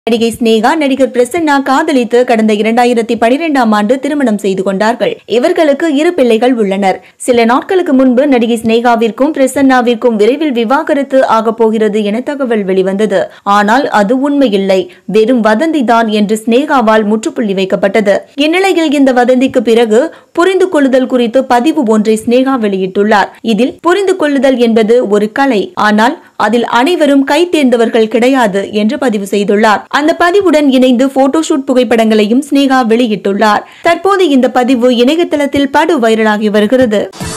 நடிகை ஸ்னேகா நடிகர் பிரசன்னா காதலித்து கடந்த இரண்டாயிரத்தி பனிரெண்டாம் ஆண்டு திருமணம் செய்து கொண்டார்கள் இவர்களுக்கு இரு பிள்ளைகள் உள்ளனர் சில நாட்களுக்கு முன்பு நடிகை ஸ்னேகாவிற்கும் பிரசன்னாவிற்கும் விரைவில் விவாகரத்து ஆகப் போகிறது என தகவல் வெளிவந்தது ஆனால் அது உண்மையில்லை வெறும் வதந்தி தான் என்று ஸ்னேகாவால் முற்றுப்புள்ளி வைக்கப்பட்டது இந்நிலையில் இந்த வதந்திக்கு பிறகு புரிந்து கொள்ளுதல் குறித்து பதிவு ஒன்றை ஸ்னேகா வெளியிட்டுள்ளார் இதில் புரிந்து கொள்ளுதல் என்பது ஒரு கலை ஆனால் அதில் அனைவரும் கை தேர்ந்தவர்கள் கிடையாது என்று பதிவு செய்துள்ளார் அந்த பதிவுடன் இணைந்து போட்டோஷூட் புகைப்படங்களையும் ஸ்னேகா வெளியிட்டுள்ளார் தற்போது இந்த பதிவு இணையதளத்தில் படு வைரலாகி வருகிறது